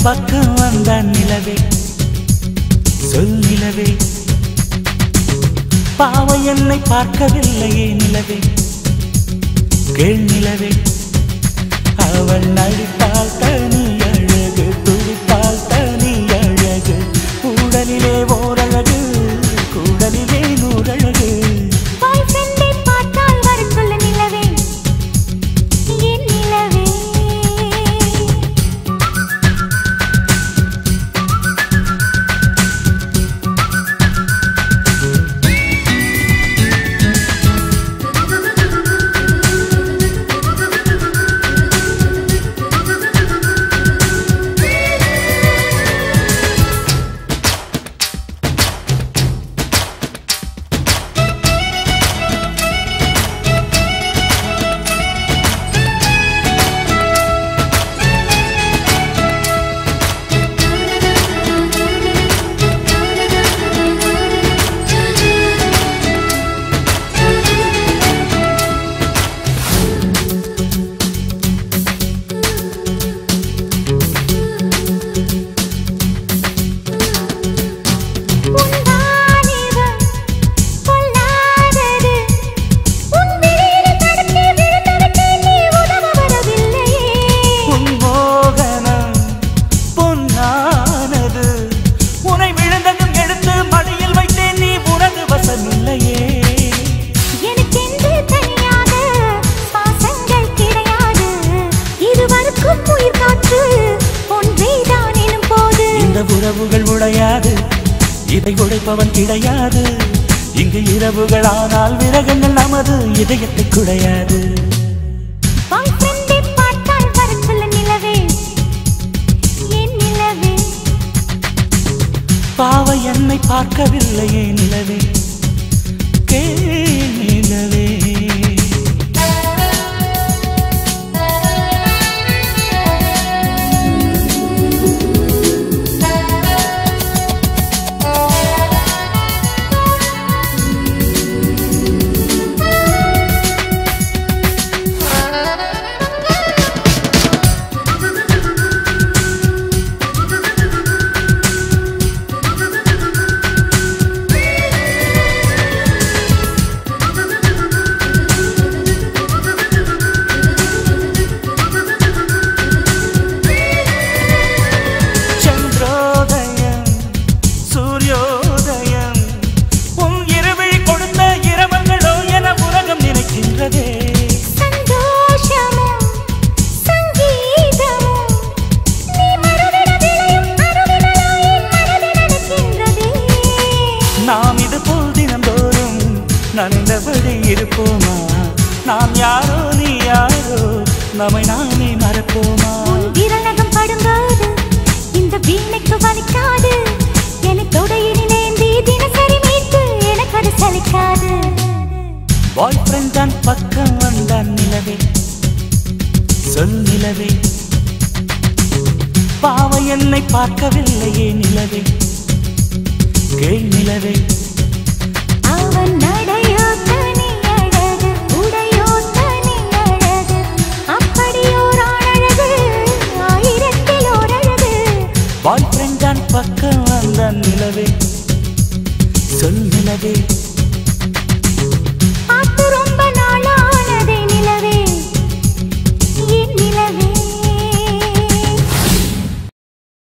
பக்கம் வந்தான் நிலவே சொல் நிலவே பாவை என்னை பார்க்கவில்லையே நிலவே கேள் நிலவே அவள் நடித்தால் தனி அழகு துடித்தால் தனி அழகு உடலிலே ஓரழகு கூடலிலே நூறழகு பாய் ஃப்ரெண்டை பார்த்தால் வர சொல்ல நிலவே என் நிலவே உன் வாலிபம் பொல்லாதது உன் விழியில் தடுத்து விழுந்துவிட்டு நீ உதவ வரவில்லையே உன் மோகனம் பொன்னானது உனை விழுந்ததும் எடுத்து மடியில் வைத்தேன் நீ உனது வசமில்லையே எனக்கென்று தனியாக சுவாசங்கள் கிடையாது இருவருக்கும் உயிர் காற்று ஒன்றேதான் எனும் போது இந்த உறவுகள் உடையாது இதை உடைப்பவன் கிடையாது இங்கு இரவுகள் ஆனால் விரகங்கள் நமது இதயத்தை குடையாது பாய் ஃப்ரெண்டை பார்த்தால் வர சொல்ல நிலவே என் நிலவே பாவை என்னை பார்க்கவில்லையே நிலவே கே நிலவே சந்திரோதயம் சூரியோதயம் உன் இருவிழி கொடுத்த இரவங்களோ என உலகம் நினைக்கின்றதே சந்தோஷமும் சங்கீதமும் நீ மறந்திட விளையும் அருவிகளோ என் மனதில் நடக்கின்றதே நாம் இது போல் தினந்தோறும் நனைந்தபடி இருப்போமா நாம் யாரோ நீ யாரோ நம்மை நாமே மறப்போமா உன் விரலகம் படும்போது இந்த வீணைக்கு வலிக்காது என தொடையினிலேந்தி தினசரி மீட்டு எனக்கு அது சலிக்காது பாய் ஃப்ரெண்ட் தான் பக்கம் வந்தான் நிலவே சொல் நிலவே பாவை என்னை பார்க்கவில்லையே நிலவே கேள் நிலவே அவன் நடையோ